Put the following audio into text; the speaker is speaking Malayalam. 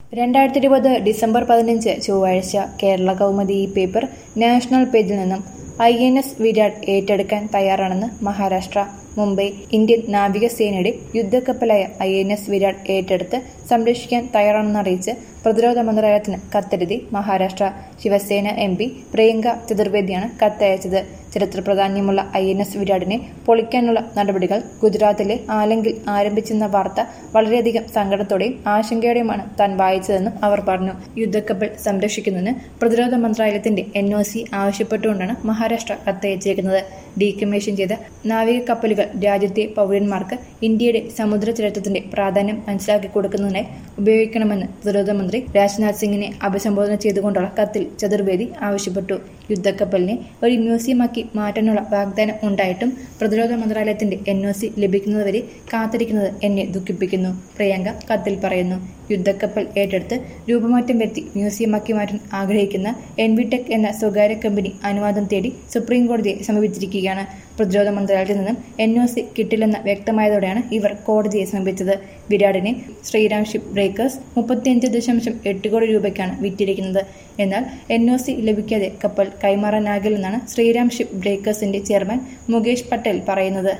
രണ്ടായിരത്തി ഇരുപത് ഡിസംബർ പതിനഞ്ച് ചൊവ്വാഴ്ച കേരള കൗമുദി ഈ പേപ്പർ നാഷണൽ പേജിൽ നിന്നും ഐ എൻ എസ് വിരാട് ഏറ്റെടുക്കാൻ തയ്യാറാണെന്ന് മഹാരാഷ്ട്ര മുംബൈ ഇന്ത്യൻ നാവികസേനയുടെ യുദ്ധക്കപ്പലായ ഐ എൻ എസ് വിരാട് ഏറ്റെടുത്ത് സംരക്ഷിക്കാൻ തയ്യാറാണെന്ന് അറിയിച്ച് പ്രതിരോധ മന്ത്രാലയത്തിന് കത്തെഴുതി മഹാരാഷ്ട്ര ശിവസേന എം പി പ്രിയങ്ക ചതുർവേദിയാണ് കത്തയച്ചത് ചരിത്ര പ്രാധാന്യമുള്ള ഐ എൻ എസ് വിരാടിനെ പൊളിക്കാനുള്ള നടപടികൾ ഗുജറാത്തിലെ ആലെങ്കിൽ ആരംഭിച്ചെന്ന വാർത്ത വളരെയധികം സങ്കടത്തോടെയും ആശങ്കയോടെയുമാണ് താൻ വായിച്ചതെന്നും അവർ പറഞ്ഞു യുദ്ധക്കപ്പൽ സംരക്ഷിക്കുന്നതിന് പ്രതിരോധ മന്ത്രാലയത്തിന്റെ എൻ ഒ സി ആവശ്യപ്പെട്ടുകൊണ്ടാണ് മഹാരാഷ്ട്ര കത്തയച്ചേക്കുന്നത് ഡീകമ്മീഷൻ ചെയ്ത നാവിക കപ്പലുകൾ രാജ്യത്തെ പൗരന്മാർക്ക് ഇന്ത്യയുടെ സമുദ്ര ചരിത്രത്തിന്റെ പ്രാധാന്യം മനസ്സിലാക്കി കൊടുക്കുന്നതിനായി ഉപയോഗിക്കണമെന്ന് പ്രതിരോധ മന്ത്രി രാജ്നാഥ് സിംഗിനെ അഭിസംബോധന ചെയ്തുകൊണ്ടുള്ള കത്തിൽ ചതുർവേദി ആവശ്യപ്പെട്ടു യുദ്ധക്കപ്പലിനെ ഒരു മ്യൂസിയമാക്കി മാറ്റാനുള്ള വാഗ്ദാനം ഉണ്ടായിട്ടും പ്രതിരോധ മന്ത്രാലയത്തിന്റെ എൻ ഒ സി ലഭിക്കുന്നതുവരെ കാത്തിരിക്കുന്നത് എന്നെ ദുഃഖിപ്പിക്കുന്നു പ്രിയങ്ക കത്തിൽ പറയുന്നു യുദ്ധക്കപ്പൽ ഏറ്റെടുത്ത് രൂപമാറ്റം വരുത്തി മ്യൂസിയമാക്കി മാറ്റാൻ ആഗ്രഹിക്കുന്ന എൻവിടെക് എന്ന സ്വകാര്യ കമ്പനി അനുവാദം തേടി സുപ്രീം കോടതിയെ സമീപിച്ചിരിക്കുകയാണ് പ്രതിരോധ മന്ത്രാലയത്തിൽ നിന്നും എൻ ഒ സി കിട്ടില്ലെന്ന് വ്യക്തമായതോടെയാണ് ഇവർ കോടതിയെ സമീപിച്ചത് വിരാടിനെ ശ്രീരാം ഷിപ്പ് ബ്രേക്കേഴ്സ് മുപ്പത്തിയഞ്ച് ദശാംശം എട്ട് കോടി രൂപയ്ക്കാണ് വിറ്റിരിക്കുന്നത് എന്നാൽ എൻ ഒ സി ലഭിക്കാതെ കപ്പൽ കൈമാറാനാകില്ലെന്നാണ് ശ്രീരാം ഷിപ്പ് ബ്രേക്കേഴ്സിന്റെ ചെയർമാൻ മുകേഷ് പട്ടേൽ പറയുന്നത്